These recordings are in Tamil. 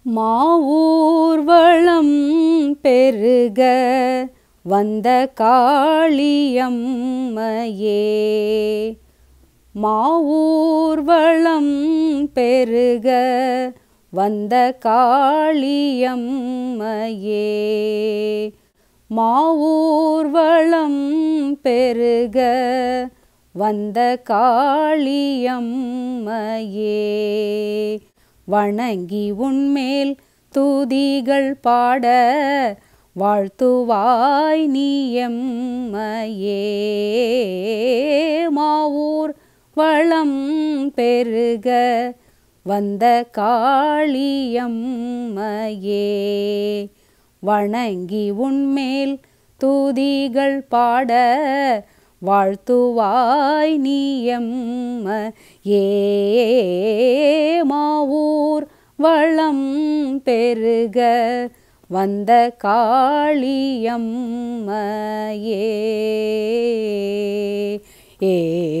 மாவூர்வளம் பெருக வந்த காளியம்மையே மாவூர்வளம் பெருக வந்த காளியம்மையே மாவூர்வளம் பெருக வந்த காளியம்மையே வணங்கி உன்மேல் தூதிகள் பாட வாழ்த்துவாய் நீயம்மையே மாவூர் வளம் பெருக வந்த காளியம்மையே வணங்கி உன்மேல் தூதிகள் பாட வாழ்த்துவாய் நீயம்ம ஏ மாவூர் வளம் பெருக வந்த காளியம்மையே ஏ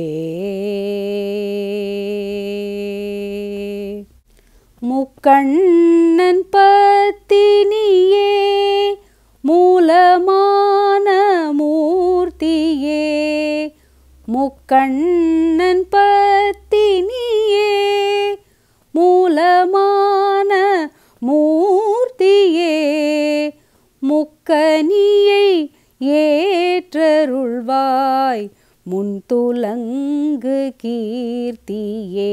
முக்கண்ணன் பத்தினியே மூலமான மூர்த்தியே முக்கண்ணன் பத்தினியே மூலமான மூர்த்தியே முக்கனியை ஏற்றருள்வாய் முன்துலங்கு கீர்த்தியே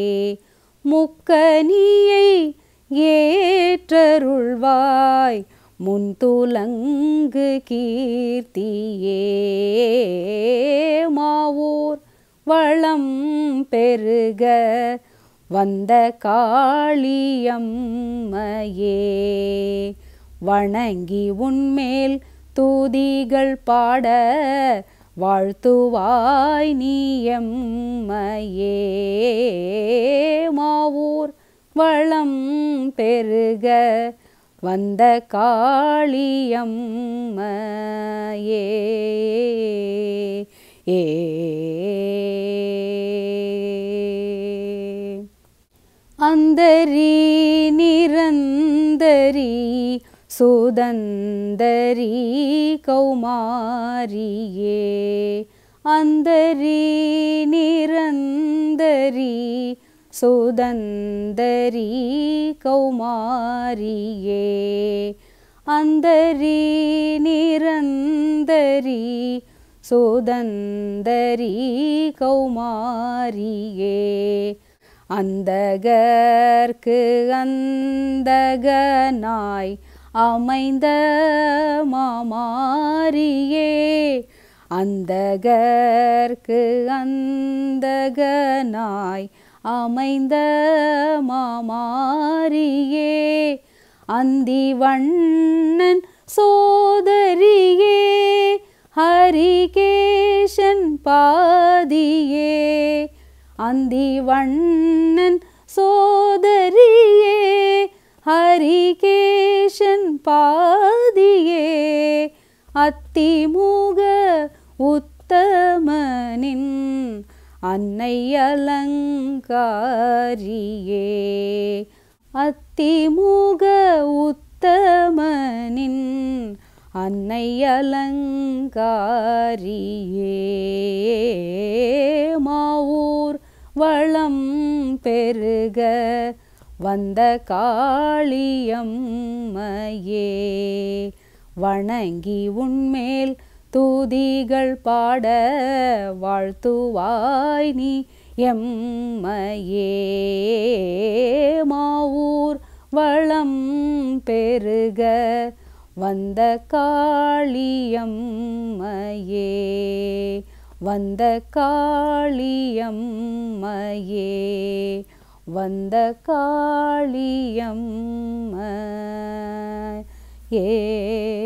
முக்கனியை ஏற்றருள்வாய் முன்துலங்கு கீர்த்தியே மாவூர் வளம் பெருக வந்த காளியம்மையே வணங்கி உன்மேல் தூதிகள் பாட வாழ்த்துவாய் நீயம்மையே மாவூர் வளம் பெருக வந்த காளியம்மையே ஏ அந்தரி நிரந்தரி சுதந்தரி கௌமாரியே அந்தரி நிரந்தரி சுதந்தரி கௌமாரியே அந்தரி நிரந்தரி சுதந்தரி கௌமாரியே அந்தகர்க்கு அந்தகனாய் அமைந்த மாமாரியே அந்தகர்க்கு அந்தகனாய் அமைந்த மாமாரியே அந்தி வண்ணன் சோதரியே ஹரிகேஷன் பாதியே அந்தி வண்ணன் சோதரியே ஹரிகேஷன் பாதியே அத்திமுக உத்தமனின் அன்னை அலங்காரியே அத்திமுக உத்தமனின் அன்னை அலங்காரியே மாவூர் வளம் பெருக வந்த காளியம்மையே வணங்கி உன்மேல் தூதிகள் பாட வாழ்த்துவாய் நீ எம்மையே மாவூர் வளம் பெருக வந்த காளியம்மையே வந்த காளியம்மையே வந்த காளியம்ம ஏ